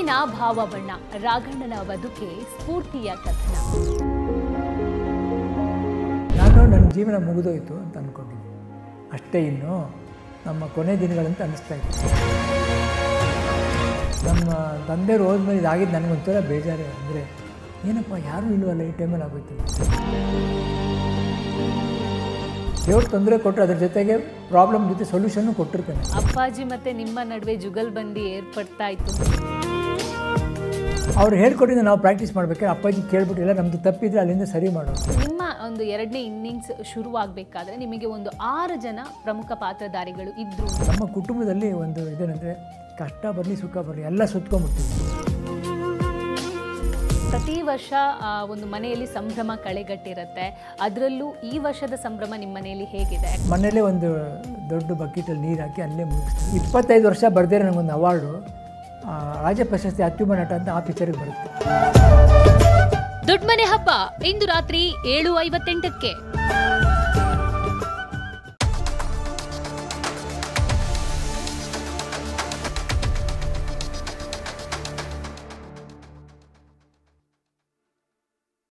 ಬದುಕಿನ ಭಾವಬಣ್ಣ ರಾಘಣ್ಣನ ಬದುಕೆ ಸ್ಫೂರ್ತಿಯ ಕಥನ ನಾನು ನನ್ನ ಜೀವನ ಮುಗಿದೋಯ್ತು ಅಂತ ಅಂದ್ಕೊಂಡಿದ್ದೆ ಅಷ್ಟೇ ಇನ್ನು ನಮ್ಮ ಕೊನೆ ದಿನಗಳಂತ ಅನ್ನಿಸ್ತಾ ಇತ್ತು ನಮ್ಮ ತಂದೆಯವರು ಹೋದ್ಮೇಲೆ ಇದಾಗಿದ್ದು ನನಗೊಂಥರ ಬೇಜಾರೇ ಅಂದರೆ ಏನಪ್ಪ ಯಾರೂ ಇಲ್ವಲ್ಲ ಈ ಟೈಮಲ್ಲಿ ಆಗೋಯ್ತು ದೇವ್ರು ತೊಂದರೆ ಕೊಟ್ಟರೆ ಅದ್ರ ಜೊತೆಗೆ ಪ್ರಾಬ್ಲಮ್ ಜೊತೆ ಸೊಲ್ಯೂಷನ್ನು ಕೊಟ್ಟಿರ್ತಾನೆ ಅಪ್ಪಾಜಿ ಮತ್ತೆ ನಿಮ್ಮ ನಡುವೆ ಜುಗಲ್ಬಂದಿ ಏರ್ಪಡ್ತಾ ಇತ್ತು ಅವ್ರು ಹೇಳ್ಕೊಟ್ಟಿದ್ದು ನಾವು ಪ್ರಾಕ್ಟೀಸ್ ಮಾಡ್ಬೇಕಾದ್ರೆ ಅಪ್ಪಾಜಿ ಕೇಳ್ಬಿಟ್ಟಿಲ್ಲ ನಮ್ಮದು ತಪ್ಪಿದ್ರೆ ಅಲ್ಲಿಂದ ಸರಿ ಮಾಡೋದು ನಿಮ್ಮ ಒಂದು ಎರಡನೇ ಇನ್ನಿಂಗ್ಸ್ ಶುರುವಾಗಬೇಕಾದ್ರೆ ನಿಮಗೆ ಒಂದು ಆರು ಜನ ಪ್ರಮುಖ ಪಾತ್ರಧಾರಿಗಳು ಇದ್ರು ನಮ್ಮ ಕುಟುಂಬದಲ್ಲಿ ಒಂದು ಇದೇನೆಂದರೆ ಕಷ್ಟ ಬರಲಿ ಸುಖ ಬರಲಿ ಎಲ್ಲ ಸುತ್ಕೊಂಡ್ಬಿಡ್ತೀವಿ ಪ್ರತಿ ವರ್ಷ ಆ, ಒಂದು ಮನೆಯಲ್ಲಿ ಸಂಭ್ರಮ ಕಳೆಗಟ್ಟಿರುತ್ತೆ ಅದರಲ್ಲೂ ಈ ವರ್ಷದ ಸಂಭ್ರಮ ನಿಮ್ಮ ಮನೆಯಲ್ಲಿ ಹೇಗಿದೆ ಮನೇಲೇ ಒಂದು ದೊಡ್ಡ ಬಕೆಟಲ್ಲಿ ನೀರು ಹಾಕಿ ಅಲ್ಲೇ ಮುಗಿಸ್ತೀವಿ ಇಪ್ಪತ್ತೈದು ವರ್ಷ ಬರ್ದೇ ನನಗೊಂದು ಅವಾರ್ಡು ರಾಜ್ಯ ಪ್ರಶಸ್ತಿ ಅತ್ಯುತ್ತಮ ನಟ ಅಂತ ಆ ಪಿಕ್ಚರಿಗೆ ಬರುತ್ತೆ ದೊಡ್ಡಮನೆ ಹಬ್ಬ ಇಂದು ರಾತ್ರಿ ಏಳು ಐವತ್ತೆಂಟಕ್ಕೆ